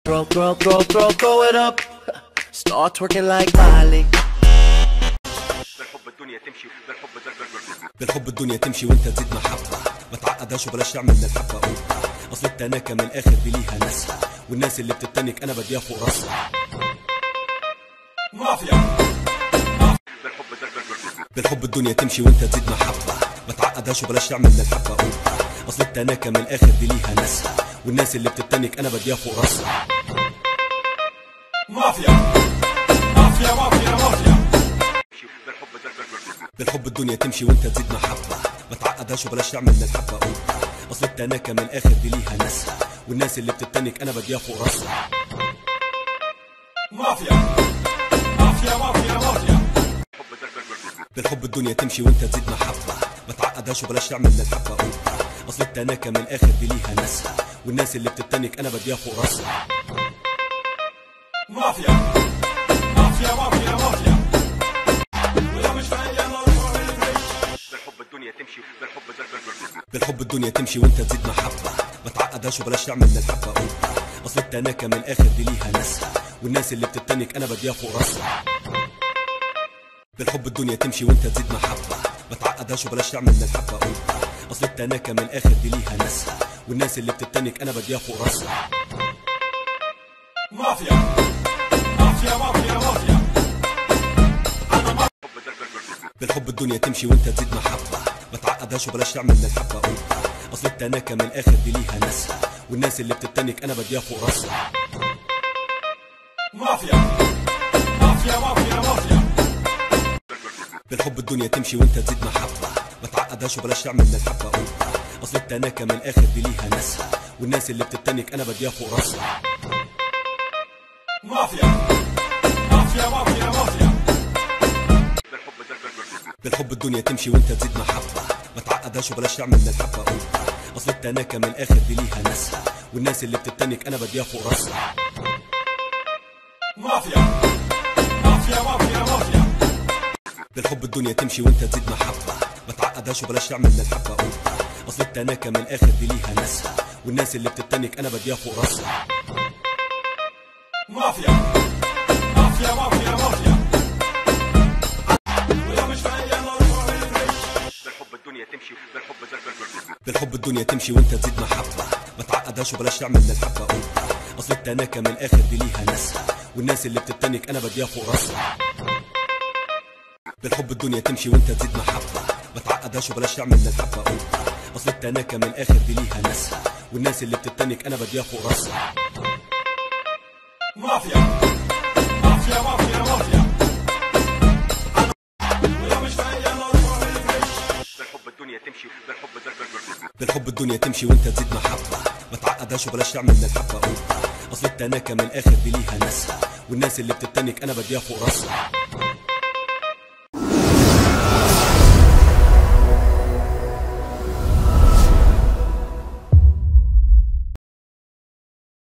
Throw, throw, throw, throw, throw it up. Start twerking like Miley. بالحب الدنيا تمشي بالحب بالحب الدنيا تمشي وانت تزيد محبة ما تعقدهاش وبلاش تعمل للحبة قوة اصل التناكة من الاخر دي ليها ناسها والناس اللي بتتنك انا بديها فوق راسها مافيا بالحب بالحب الدنيا تمشي وانت تزيد محبة ما تعقدهاش وبلاش تعمل للحبة قوة اصل التناكة من الاخر دي ليها ناسها والناس اللي بتتنك انا بديها فوق راسها مافيا مافيا مافيا مافيا تمشي بالحب بالحب الدنيا تمشي وانت تزيد محبة ما تعقدهاش وبلاش تعمل للحبة قوة اصل التناكة من الاخر دي ليها ناسها والناس اللي بتتنك انا بديها فوق راسها مافيا مافيا مافيا مافيا بالحب الدنيا تمشي وانت تزيد محبة ما تعقدهاش وبلاش تعمل للحبة قوة اصل التناكة من الاخر دي ليها ناسها والناس اللي بتتنك انا بديها فوق راسها مافيا مافيا مافيا مافيا ولا مش بالحب الدنيا تمشي بالحب بالحب الدنيا تمشي وانت تزيد محبة ما تعقدهاش وبلاش تعمل للحبة قوة اصل التناكة من الاخر دي ليها ناسها والناس اللي بتتنك انا بديها فوق راسها بالحب الدنيا تمشي وانت تزيد محبة ما تعقدهاش وبلاش تعمل للحبة قوة اصل التناكة من الاخر دي ليها ناسها والناس اللي بتتنك انا بديها فوق راسها مافيا مافيا مافيا مافيا بالحب الدنيا تمشي وانت تزيد محبة ما تعقدهاش وبلاش تعمل للحبة قوة اصل التناكة من الاخر دي ليها ناسها والناس اللي بتتنك انا بديها فوق راسها مافيا مافيا مافيا مافيا بالحب الدنيا تمشي وانت تزيد محبة ما تعقدهاش وبلاش تعمل للحبة قوة اصل التناكة من الاخر دي ليها ناسها والناس اللي بتتنك انا بديها فوق راسها مافيا مافيا مافيا مافيا بالحب بالحب الدنيا تمشي وانت تزيد محبة ما تعقدهاش وبلاش تعمل للحبة قوة اصل التناكة من الاخر دي ليها ناسها والناس اللي بتتنك انا بديها فوق راسها مافيا مافيا مافيا مافيا بالحب الدنيا تمشي وانت تزيد محبة ما تعقدهاش وبلاش تعمل للحبة قوة اصل التناكة من الاخر دي ليها ناسها والناس اللي بتتنك انا بديها فوق راسها مافيا مافيا مافيا مافيا بالحب الدنيا تمشي بالحب بالحب الدنيا تمشي وانت تزيد محبة ما تعقدهاش وبلاش تعمل للحبة قوة اصل التناكة من الاخر دي ليها ناسها والناس اللي بتتنك انا بديها فوق راسها بالحب الدنيا تمشي وانت تزيد محبة ما تعقدهاش وبلاش تعمل للحبة قوة اصل التناكة من الاخر دي ليها ناسها والناس اللي بتتنك انا بديها فوق راسها مافيا مافيا مافيا مافيا بالحب الدنيا تمشي بالحب بالحب الدنيا تمشي وانت تزيد محبة ما تعقدهاش وبلاش تعمل للحبة قوة اصل التناكة من الاخر دي ليها ناسها والناس اللي بتتنك انا بديها فوق راسها